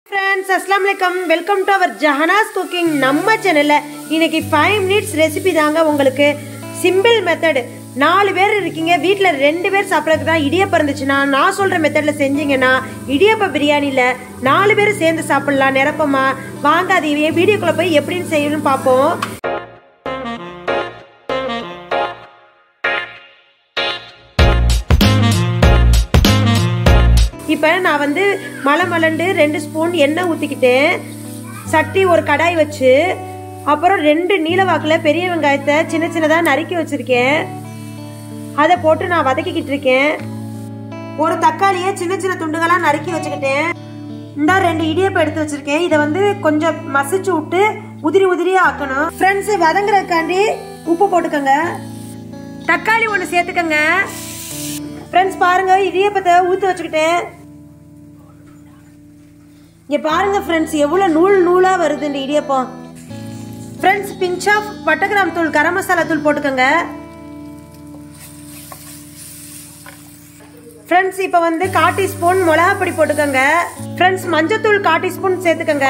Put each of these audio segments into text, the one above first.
friends அஸ்லாம் வலைக்கம் welcome to our ஜஹனாஸ் குக்கிங் நம்ம சேனல்ல இன்னைக்கு ஃபைவ் மினிட்ஸ் ரெசிபி தாங்க உங்களுக்கு சிம்பிள் மெத்தட் நாலு பேர் இருக்கீங்க வீட்டில் ரெண்டு பேர் சாப்பிட்றதுக்கு தான் இடியப்பம் இருந்துச்சுன்னா நான் சொல்ற மெத்தட்ல செஞ்சீங்கன்னா இடியப்ப பிரியாணியில் நாலு பேர் சேர்ந்து சாப்பிடலாம் நிரப்பமா வாங்க அது வீடியோக்குள்ள போய் எப்படின்னு செய்யணும்னு பார்ப்போம் இப்போ நான் வந்து மலை மலண்டு ரெண்டு ஸ்பூன் எண்ணெய் ஊற்றிக்கிட்டேன் சட்டி ஒரு கடாய் வச்சு அப்புறம் ரெண்டு நீல வாக்கில் பெரிய வெங்காயத்தை சின்ன சின்னதாக நறுக்கி வச்சிருக்கேன் அதை போட்டு நான் வதக்கிக்கிட்டு இருக்கேன் ஒரு தக்காளியை சின்ன சின்ன துண்டுகளாக நறுக்கி வச்சுக்கிட்டேன் இந்த ரெண்டு இடியப்பம் எடுத்து வச்சிருக்கேன் இதை வந்து கொஞ்சம் மசிச்சு விட்டு உதிரி உதிரியா ஆக்கணும் ஃப்ரெண்ட்ஸ் வதங்குறதுக்காண்டி உப்பு போட்டுக்கோங்க தக்காளி ஒன்று சேர்த்துக்கங்க ஃப்ரெண்ட்ஸ் பாருங்க இடியப்பத்தை ஊற்றி வச்சுக்கிட்டேன் இங்க பாருங்க ஃப்ரெண்ட்ஸ் எவ்வளவு நூல் நூலா வருது இந்த இடியப்பம் ஃப்ரெண்ட்ஸ் பிஞ்ச் ஆஃப் பட்டகிராம் தூள் கரம் மசாலா தூள் போட்டுக்கோங்க ஃப்ரெண்ட்ஸ் இப்போ வந்து கால் டீஸ்பூன் மிளகா பொடி போட்டுக்கோங்க ஃப்ரெண்ட்ஸ் மஞ்சத்தூள் கால் டீஸ்பூன் சேர்த்துக்கோங்க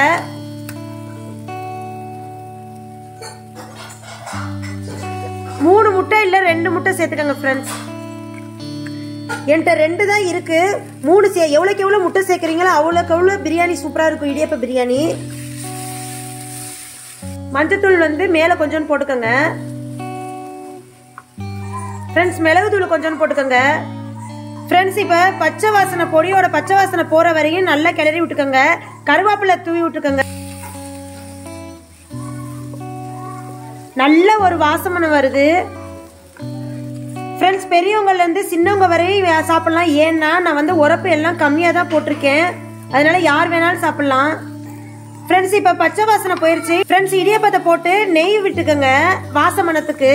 மூணு முட்டை இல்ல ரெண்டு முட்டை சேர்த்துக்கோங்க ஃப்ரெண்ட்ஸ் என்கிட்ட ரெண்டு தான் இருக்கு மூணு சே எவ்வளோக்கு எவ்வளோ முட்டை சேர்க்குறீங்களோ அவ்வளோக்கு எவ்வளோ பிரியாணி சூப்பராக இருக்கும் இடியப்ப பிரியாணி மஞ்சத்தூள் வந்து மேலே கொஞ்சம் போட்டுக்கோங்க ஃப்ரெண்ட்ஸ் மிளகுத்தூள் கொஞ்சம் போட்டுக்கோங்க ஃப்ரெண்ட்ஸ் இப்போ பச்சை வாசனை பொடியோட பச்சை வாசனை போகிற வரையும் நல்லா கிளறி விட்டுக்கோங்க கருவேப்பிலை தூவி விட்டுக்கோங்க நல்ல ஒரு வாசமனை வருது ஃப்ரெண்ட்ஸ் பெரியவங்கலேருந்து சின்னவங்க வரையும் சாப்பிடலாம் ஏன்னா நான் வந்து உரப்பு எல்லாம் கம்மியாக தான் போட்டிருக்கேன் அதனால யார் வேணாலும் சாப்பிடலாம் ஃப்ரெண்ட்ஸ் இப்போ பச்சை வாசனை போயிருச்சு ஃப்ரெண்ட்ஸ் இடியப்பத்தை போட்டு நெய் விட்டுக்கோங்க வாசமனத்துக்கு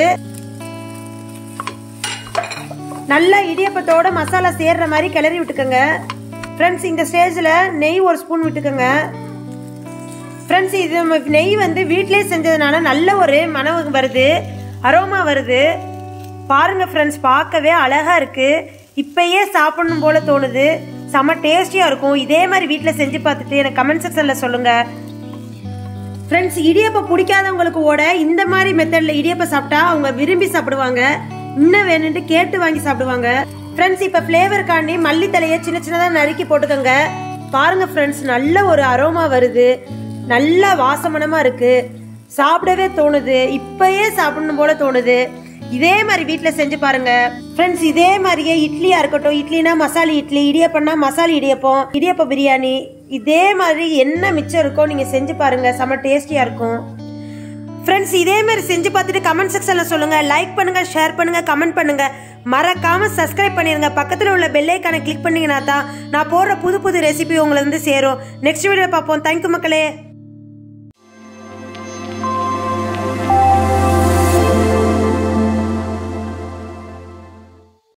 நல்லா இடியப்பத்தோட மசாலா சேர்ற மாதிரி கிளறி விட்டுக்கோங்க ஃப்ரெண்ட்ஸ் இந்த ஸ்டேஜில் நெய் ஒரு ஸ்பூன் விட்டுக்கோங்க ஃப்ரெண்ட்ஸ் இது நெய் வந்து வீட்டிலே செஞ்சதுனால நல்ல ஒரு மனம் வருது அரோமா வருது பாருங்க ஃப்ரெண்ட்ஸ் பார்க்கவே அழகா இருக்கு இப்பயே சாப்பிடணும் போல தோணுது செம்ம டேஸ்டியா இருக்கும் இதே மாதிரி வீட்டில் செஞ்சு பார்த்துட்டு எனக்கு கமெண்ட் செக்ஷன்ல சொல்லுங்க ஃப்ரெண்ட்ஸ் இடியப்பம் பிடிக்காதவங்களுக்கு ஓட இந்த மாதிரி மெத்தட்ல இடியப்பம் சாப்பிட்டா அவங்க விரும்பி சாப்பிடுவாங்க இன்னும் வேணும்ட்டு கேட்டு வாங்கி சாப்பிடுவாங்க ஃப்ரெண்ட்ஸ் இப்போ ஃப்ளேவருக்காண்டி மல்லித்தலையை சின்ன சின்னதாக நறுக்கி போட்டுக்கோங்க பாருங்க ஃப்ரெண்ட்ஸ் நல்ல ஒரு அரோமா வருது நல்ல வாசமனமா இருக்கு சாப்பிடவே தோணுது இப்பயே சாப்பிடணும் போல தோணுது இதே மாதிரி வீட்டில் செஞ்சு பாருங்க ஃப்ரெண்ட்ஸ் இதே மாதிரியே இட்லியா இருக்கட்டும் இட்லினா மசாலி இட்லி இடியப்பம்னா மசாலி இடியப்பம் இடியப்ப பிரியாணி இதே மாதிரி என்ன மிச்சம் இருக்கோ நீங்க செஞ்சு பாருங்க செம்ம டேஸ்டியா இருக்கும் ஃப்ரெண்ட்ஸ் இதே மாதிரி செஞ்சு பார்த்துட்டு கமெண்ட் செக்ஷன்ல சொல்லுங்க லைக் பண்ணுங்க ஷேர் பண்ணுங்க கமெண்ட் பண்ணுங்க மறக்காம சப்ஸ்கிரைப் பண்ணிருங்க பக்கத்துல உள்ள பெல் ஐக்கானை கிளிக் பண்ணீங்கன்னா தான் நான் போடுற புது புது ரெசிபி உங்களை வந்து சேரும் நெக்ஸ்ட் வீடியோ பார்ப்போம் தேங்க்யூ மக்களே